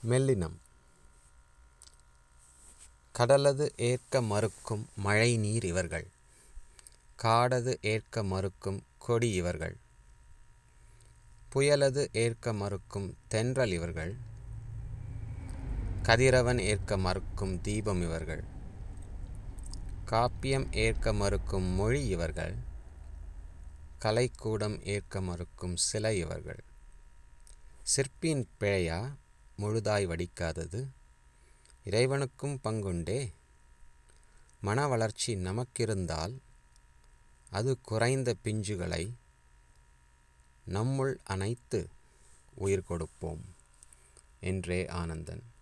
மெல்லினம் கடலது ஏற்க மறுக்கும் மழை நீர் இவர்கள் காடது ஏற்க மறுக்கும் கொடி இவர்கள் புயலது ஏற்க மறுக்கும் தென்றல் இவர்கள் கதிரவன் ஏற்க மறுக்கும் தீபம் இவர்கள் காப்பியம் ஏற்க மறுக்கும் மொழி இவர்கள் கலைக்கூடம் ஏற்க மறுக்கும் சிலை இவர்கள் சிற்பியின் பிழையா முழுதாய் வடிக்காதது இறைவனுக்கும் பங்குண்டே மன வளர்ச்சி நமக்கிருந்தால் அது குறைந்த பிஞ்சுகளை நம்முள் அனைத்து உயிர் கொடுப்போம் என்றே ஆனந்தன்